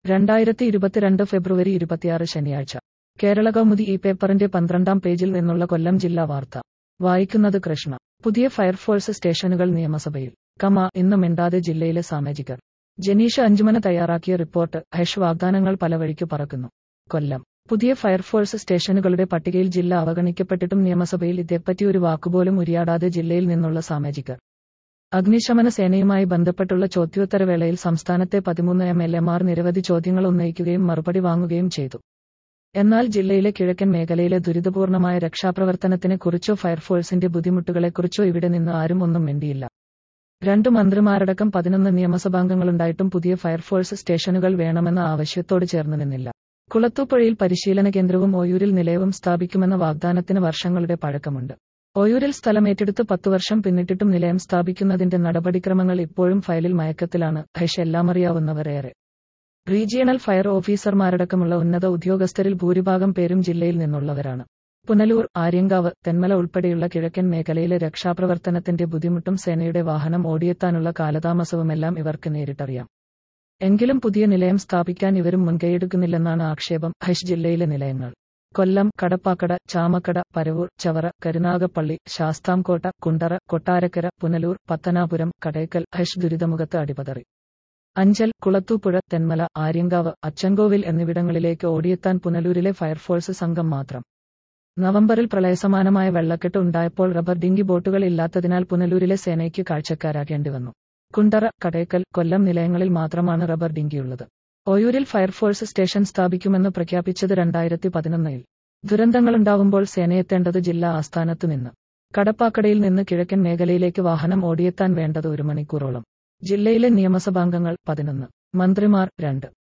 രണ്ടായിരത്തി ഇരുപത്തിരണ്ട് ഫെബ്രുവരി ഇരുപത്തിയാറ് ശനിയാഴ്ച കേരള കൗമുദി ഈ പേപ്പറിന്റെ പന്ത്രണ്ടാം പേജിൽ നിന്നുള്ള കൊല്ലം ജില്ലാ വാർത്ത വായിക്കുന്നത് കൃഷ്ണ പുതിയ ഫയർഫോഴ്സ് സ്റ്റേഷനുകൾ നിയമസഭയിൽ കമ ഇന്ന് മിണ്ടാതെ ജില്ലയിലെ സാമാജികർ ജനീഷ അഞ്ചുമന തയ്യാറാക്കിയ റിപ്പോർട്ട് ഹെഷ് വാഗ്ദാനങ്ങൾ പല വഴിക്കു പറക്കുന്നു കൊല്ലം പുതിയ ഫയർഫോഴ്സ് സ്റ്റേഷനുകളുടെ പട്ടികയിൽ ജില്ല അവഗണിക്കപ്പെട്ടിട്ടും നിയമസഭയിൽ ഇതേപ്പറ്റി ഒരു വാക്കുപോലും ഉരിയാടാതെ ജില്ലയിൽ നിന്നുള്ള സാമാജികർ അഗ്നിശമന സേനയുമായി ബന്ധപ്പെട്ടുള്ള ചോദ്യോത്തരവേളയിൽ സംസ്ഥാനത്തെ പതിമൂന്ന് എം എൽ എമാർ നിരവധി ചോദ്യങ്ങൾ ഉന്നയിക്കുകയും മറുപടി വാങ്ങുകയും ചെയ്തു എന്നാൽ ജില്ലയിലെ കിഴക്കൻ മേഖലയിലെ ദുരിതപൂർണമായ രക്ഷാപ്രവർത്തനത്തിനെ കുറിച്ചോ ഫയർഫോഴ്സിന്റെ ബുദ്ധിമുട്ടുകളെക്കുറിച്ചോ ഇവിടെ നിന്ന് ആരും ഒന്നും മിണ്ടിയില്ല രണ്ടു മന്ത്രിമാരടക്കം പതിനൊന്ന് നിയമസഭാംഗങ്ങളുണ്ടായിട്ടും പുതിയ ഫയർഫോഴ്സ് സ്റ്റേഷനുകൾ വേണമെന്ന ആവശ്യത്തോട് ചേർന്ന് നിന്നില്ല കുളത്തൂപ്പുഴയിൽ പരിശീലന കേന്ദ്രവും ഓയൂരിൽ നിലയവും സ്ഥാപിക്കുമെന്ന വാഗ്ദാനത്തിന് വർഷങ്ങളുടെ പഴക്കമുണ്ട് ഓയൂരിൽ സ്ഥലമേറ്റെടുത്ത് പത്തു വർഷം പിന്നിട്ടിട്ടും നിലയം സ്ഥാപിക്കുന്നതിന്റെ നടപടിക്രമങ്ങൾ ഇപ്പോഴും ഫയലിൽ മയക്കത്തിലാണ് ഹൈഷ് എല്ലാമറിയാവുന്നവരേറെ റീജിയണൽ ഫയർ ഓഫീസർമാരടക്കമുള്ള ഉന്നത ഉദ്യോഗസ്ഥരിൽ ഭൂരിഭാഗം പേരും ജില്ലയിൽ നിന്നുള്ളവരാണ് പുനലൂർ ആര്യങ്കാവ് തെന്മല ഉൾപ്പെടെയുള്ള കിഴക്കൻ മേഖലയിലെ രക്ഷാപ്രവർത്തനത്തിന്റെ ബുദ്ധിമുട്ടും സേനയുടെ വാഹനം ഓടിയെത്താനുള്ള കാലതാമസവുമെല്ലാം ഇവർക്ക് നേരിട്ടറിയാം എങ്കിലും പുതിയ നിലയം സ്ഥാപിക്കാൻ ഇവരും മുൻകൈയെടുക്കുന്നില്ലെന്നാണ് ആക്ഷേപം ഹൈഷ് ജില്ലയിലെ നിലയങ്ങൾ കൊല്ലം കടപ്പാക്കട ചാമക്കട പരവൂർ ചവറ കരുനാഗപ്പള്ളി ശാസ്താംകോട്ട കുണ്ടറ കൊട്ടാരക്കര പുനലൂർ പത്തനാപുരം കടയ്ക്കൽ ഹൈഷ് ദുരിതമുഖത്ത് അടിപതറി അഞ്ചൽ കുളത്തൂപ്പുഴ തെന്മല ആര്യങ്കാവ് അച്ചൻകോവിൽ എന്നിവിടങ്ങളിലേക്ക് ഓടിയെത്താൻ പുനലൂരിലെ ഫയർഫോഴ്സ് സംഘം മാത്രം നവംബറിൽ പ്രളയസമാനമായ വെള്ളക്കെട്ട് ഉണ്ടായപ്പോൾ റബ്ബർ ഡിങ്കി ബോട്ടുകൾ ഇല്ലാത്തതിനാൽ പുനലൂരിലെ സേനയ്ക്ക് കാഴ്ചക്കാരാകേണ്ടി വന്നു കുണ്ടറ കടയ്ക്കൽ കൊല്ലം നിലയങ്ങളിൽ മാത്രമാണ് റബ്ബർ ഡിങ്കിയുള്ളത് ഓയൂരിൽ ഫയർഫോഴ്സ് സ്റ്റേഷൻ സ്ഥാപിക്കുമെന്ന് പ്രഖ്യാപിച്ചത് രണ്ടായിരത്തി പതിനൊന്നിൽ ദുരന്തങ്ങളുണ്ടാവുമ്പോൾ സേനയെത്തേണ്ടത് ജില്ലാ ആസ്ഥാനത്ത് നിന്ന് കടപ്പാക്കടയിൽ നിന്ന് കിഴക്കൻ മേഖലയിലേക്ക് വാഹനം ഓടിയെത്താൻ വേണ്ടത് ഒരു മണിക്കൂറോളം ജില്ലയിലെ നിയമസഭാംഗങ്ങൾ പതിനൊന്ന് മന്ത്രിമാർ രണ്ട്